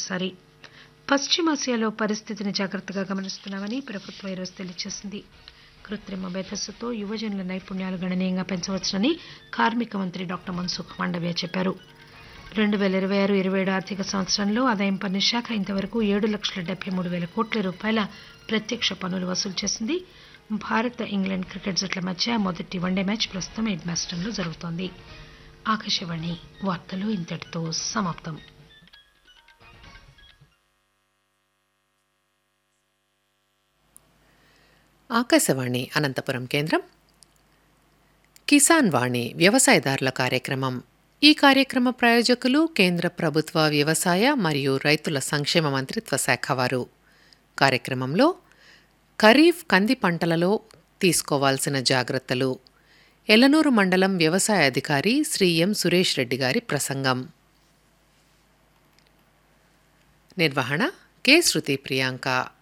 మరోసారి పశ్చిమాసియాలో పరిస్థితిని జాగ్రత్తగా గమనిస్తున్నామని ప్రభుత్వం ఈరోజు తెలియజేసింది కృత్రిమ మేధస్సుతో యువజనుల నైపుణ్యాలు గణనీయంగా పెంచవచ్చునని కార్మిక మంత్రి డాక్టర్ మన్సుఖ్ మాండవ్య చెప్పారు రెండు వేల ఇరవై ఆరు ఇరవై ఏడు ఆర్థిక సంవత్సరంలో ఆదాయం పన్ను శాఖ ఇంతవరకు ఏడు లక్షల డెబ్బై మూడు వేల కోట్ల రూపాయల ప్రత్యక్ష పన్నులు వసూలు చేసింది భారత్ ఇంగ్లాండ్ క్రికెట్ జట్ల మధ్య మొదటి వన్డే మ్యాచ్ ప్రస్తుతం ఎడ్మాస్టన్లో జరుగుతోంది ఆకాశవాణి వార్తలు ఇంతటితో సమాప్తం ఆకాశవాణి అనంతపురం కేంద్రం కిసాన్ వాణి వ్యవసాయదారుల కార్యక్రమం ఈ కార్యక్రమ ప్రాయోజకులు కేంద్ర ప్రభుత్వ వ్యవసాయ మరియు రైతుల సంక్షేమ మంత్రిత్వ శాఖ వారు కార్యక్రమంలో ఖరీఫ్ కంది పంటలలో తీసుకోవాల్సిన జాగ్రత్తలు ఎలనూరు మండలం వ్యవసాయ అధికారి శ్రీ ఎం సురేష్ రెడ్డి గారి ప్రసంగం నిర్వహణ కె శృతి ప్రియాంక